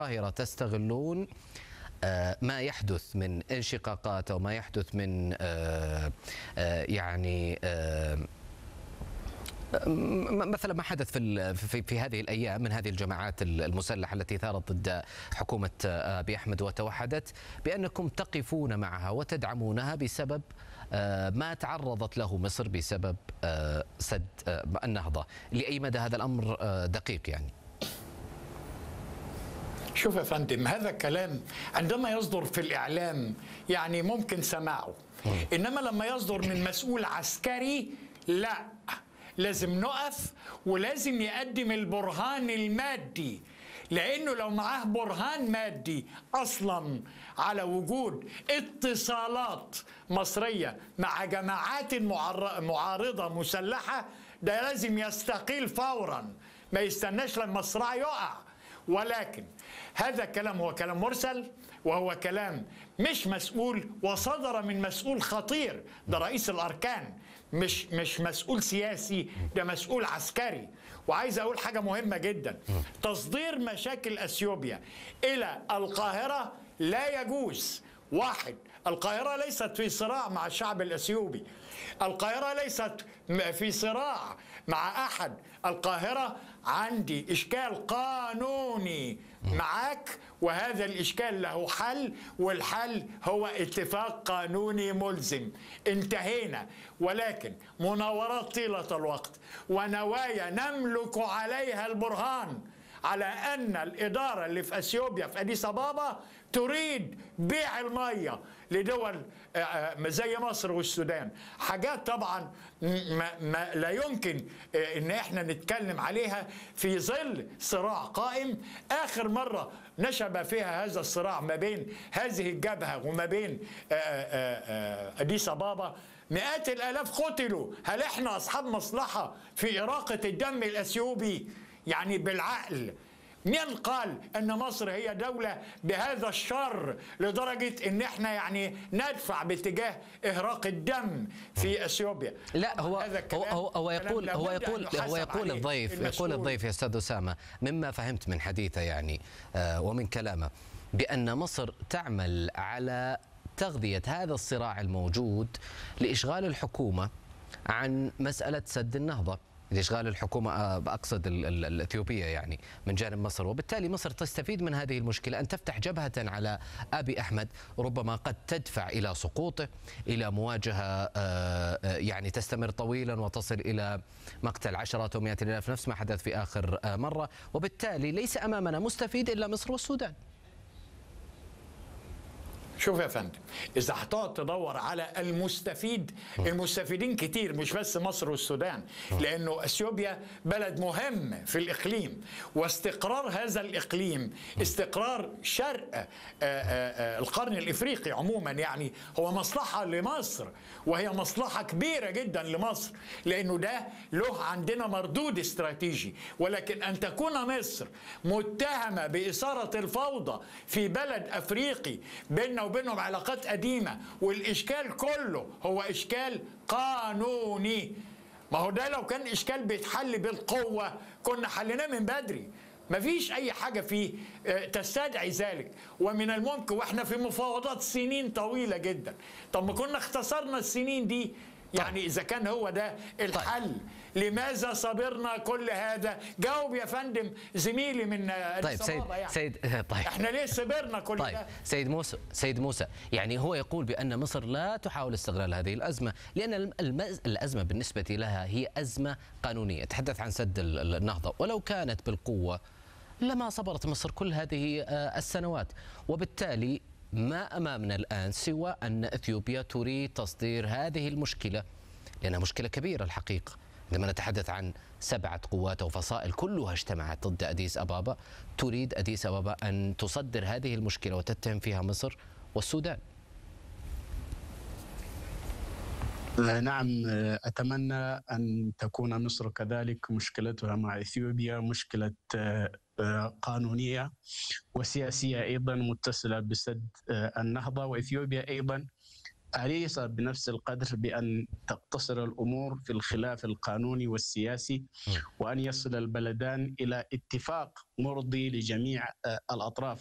القاهرة تستغلون آه، ما يحدث من انشقاقات او ما يحدث من آه، آه، يعني آه، م- مثلا ما حدث في ال- في في هذه الايام من هذه الجماعات ال- المسلحه التي ثارت ضد حكومه آه، ابي احمد وتوحدت بانكم تقفون معها وتدعمونها بسبب آه، ما تعرضت له مصر بسبب آه، سد آه، النهضه، لاي مدى هذا الامر آه، دقيق يعني؟ شوف يا فندم هذا الكلام عندما يصدر في الإعلام يعني ممكن سماعه إنما لما يصدر من مسؤول عسكري لا لازم نقف ولازم يقدم البرهان المادي لأنه لو معاه برهان مادي أصلا على وجود اتصالات مصرية مع جماعات معر- معارضة مسلحة ده لازم يستقيل فورا ما يستناش لما الصراع يقع ولكن هذا الكلام هو كلام مرسل وهو كلام مش مسؤول وصدر من مسؤول خطير ده رئيس الاركان مش مش مسؤول سياسي ده مسؤول عسكري وعايز اقول حاجه مهمه جدا تصدير مشاكل اثيوبيا الى القاهره لا يجوز واحد القاهرة ليست في صراع مع الشعب الأثيوبي القاهرة ليست م- في صراع مع أحد القاهرة عندي إشكال قانوني معك وهذا الإشكال له حل والحل هو اتفاق قانوني ملزم انتهينا ولكن مناورات طيلة الوقت ونوايا نملك عليها البرهان على ان الاداره اللي في اثيوبيا في اديس ابابا تريد بيع الميه لدول آه، آه، زي مصر والسودان حاجات طبعا ما ما لا يمكن آه، ان احنا نتكلم عليها في ظل صراع قائم اخر مره نشب فيها هذا الصراع ما بين هذه الجبهه وما بين آه، آه، آه، اديس ابابا مئات الالاف قتلوا هل احنا اصحاب مصلحه في اراقه الدم الاثيوبي يعني بالعقل مين قال ان مصر هي دولة بهذا الشر لدرجة ان احنا يعني ندفع باتجاه اهراق الدم في اثيوبيا لا هو هذا هو الكلام هو, هو كلام يقول هو لابد أن يقول هو يحاسب يقول عليه الضيف يقول المسؤول. الضيف يا استاذ اسامه مما فهمت من حديثه يعني آه، ومن كلامه بان مصر تعمل على تغذيه هذا الصراع الموجود لاشغال الحكومه عن مساله سد النهضه لاشغال الحكومه آه، اقصد ال- ال- الاثيوبيه يعني من جانب مصر وبالتالي مصر تستفيد من هذه المشكله ان تفتح جبهه على ابي احمد ربما قد تدفع الى سقوطه الى مواجهه آه، آه، يعني تستمر طويلا وتصل الى مقتل عشرات ومئات الالاف نفس ما حدث في اخر آه، مره وبالتالي ليس امامنا مستفيد الا مصر والسودان شوف يا فندم اذا هتقعد تدور على المستفيد المستفيدين كتير مش بس مصر والسودان لانه اثيوبيا بلد مهم في الاقليم واستقرار هذا الاقليم استقرار شرق آه، آه، آه، القرن الافريقي عموما يعني هو مصلحه لمصر وهي مصلحه كبيره جدا لمصر لانه ده له عندنا مردود استراتيجي ولكن ان تكون مصر متهمه باثاره الفوضى في بلد افريقي بيننا وبينهم علاقات قديمه والاشكال كله هو اشكال قانوني ما هو ده لو كان اشكال بيتحل بالقوه كنا حليناه من بدري مفيش اي حاجه فيه آه، تستدعي ذلك ومن الممكن واحنا في مفاوضات سنين طويله جدا طب ما كنا اختصرنا السنين دي يعني اذا كان هو ده الحل لماذا صبرنا كل هذا جاوب يا فندم زميلي من آه، طيب أديس سيد أبابا يعني. سيد طيب احنا ليه صبرنا كل طيب ده سيد موسى سيد موسى يعني هو يقول بان مصر لا تحاول استغلال هذه الازمه لان الم- المز- الازمه بالنسبه لها هي ازمه قانونيه تحدث عن سد ال- ال- النهضه ولو كانت بالقوه لما صبرت مصر كل هذه آه، السنوات وبالتالي ما امامنا الان سوى ان اثيوبيا تريد تصدير هذه المشكله لانها مشكله كبيره الحقيقه عندما نتحدث عن سبعة قوات أو فصائل كلها اجتمعت ضد أديس أبابا تريد أديس أبابا أن تصدر هذه المشكلة وتتهم فيها مصر والسودان نعم أتمنى أن تكون مصر كذلك مشكلتها مع إثيوبيا مشكلة آه، قانونية وسياسية أيضا متصلة بسد آه، النهضة وإثيوبيا أيضا أليس بنفس القدر بأن تقتصر الأمور في الخلاف القانوني والسياسي وأن يصل البلدان إلى اتفاق مرضي لجميع آه، الأطراف